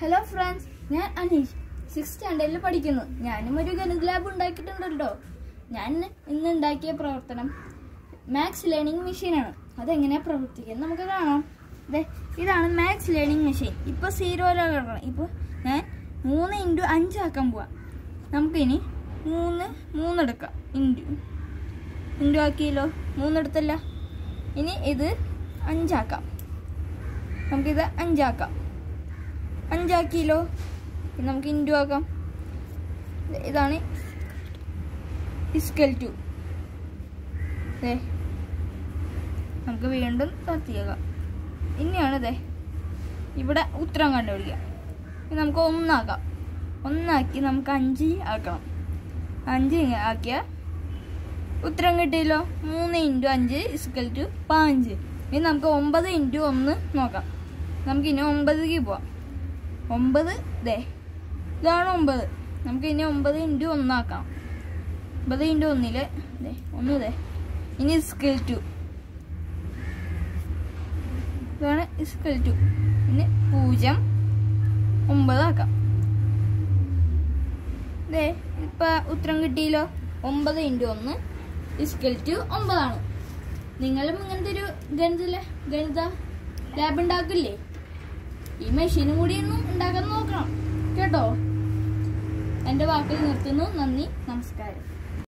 hello friends ഞാൻ Aneesh six സ്റ്റാൻഡേർഡിൽ പഠിക്കുന്നു ഞാനും ഒരു ഗണിത ലാബ് ഉണ്ടാക്കിയിട്ടുണ്ടല്ലോ ഞാൻ ഇന്ന് ഉണ്ടാക്കിയ പ്രവർത്തനം മാത്സ് ലേണിംഗ് മെഷീനാണ് അതെങ്ങനെയാണ് പ്രവർത്തിക്കുന്നത് നമുക്ക് കാണാം ദേ ഇതാണ് മാത്സ് ലേണിംഗ് മെഷീൻ ഇപ്പോൾ സീറോയിലാണ് കിടക്കണം ഇപ്പോൾ ഞാൻ മൂന്ന് ഇൻറ്റു അഞ്ചാക്കാൻ പോവാം നമുക്കിനി മൂന്ന് മൂന്നെടുക്കാം ഇൻറ്റു ഇൻറ്റു ആക്കിയല്ലോ മൂന്നെടുത്തല്ല ഇനി ഇത് അഞ്ചാക്കാം നമുക്കിത് അഞ്ചാക്കാം അഞ്ചാക്കിയല്ലോ ഇനി നമുക്ക് ഇൻറ്റു ആക്കാം ഇത് ഇതാണ് ഇസ്കൽ ടു ദേ നമുക്ക് വീണ്ടും നിർത്തിയേക്കാം ഇനിയാണ് ദേ ഇവിടെ ഉത്തരം കണ്ടുപിടിക്കാം ഇനി നമുക്ക് ഒന്നാക്കാം ഒന്നാക്കി നമുക്ക് അഞ്ച് ആക്കണം അഞ്ച് ഇങ്ങനെ ആക്കിയാൽ ഉത്തരം കിട്ടിയല്ലോ മൂന്ന് ഇൻറ്റു അഞ്ച് ഇസ്കൽ ടു പതിനഞ്ച് ഇനി നമുക്ക് ഒമ്പത് ഇൻറ്റു ഒന്ന് നോക്കാം നമുക്ക് ഇനി ഒമ്പതിലേക്ക് പോവാം ഒമ്പത് ദേ ഇതാണ് ഒമ്പത് നമുക്ക് ഇനി ഒമ്പത് ഇൻറ്റു ഒന്നാക്കാം ഒമ്പത് ഇൻറ്റു ഒന്നില് ദേ ഒന്ന് ദേ ഇനി ഇസ്കൽ ടു ഇതാണ് ഇസ്കൽ ടു ഇനി പൂജ്യം ഒമ്പതാക്കാം ദേ ഇപ്പൊ ഉത്തരം കിട്ടിയല്ലോ ഒമ്പത് ഇൻറ്റു ഒന്ന് ഇസ്കൽ ടു ഒമ്പതാണ് നിങ്ങളും ഇങ്ങനത്തെ ഒരു ഗണിത ഗണിത ലാബ് ഉണ്ടാക്കില്ലേ ഈ മെഷീനും കൂടി ഒന്നും ഉണ്ടാക്കാൻ നോക്കണം കേട്ടോ എൻ്റെ വാക്കിൽ നിർത്തുന്നു നന്ദി നമസ്കാരം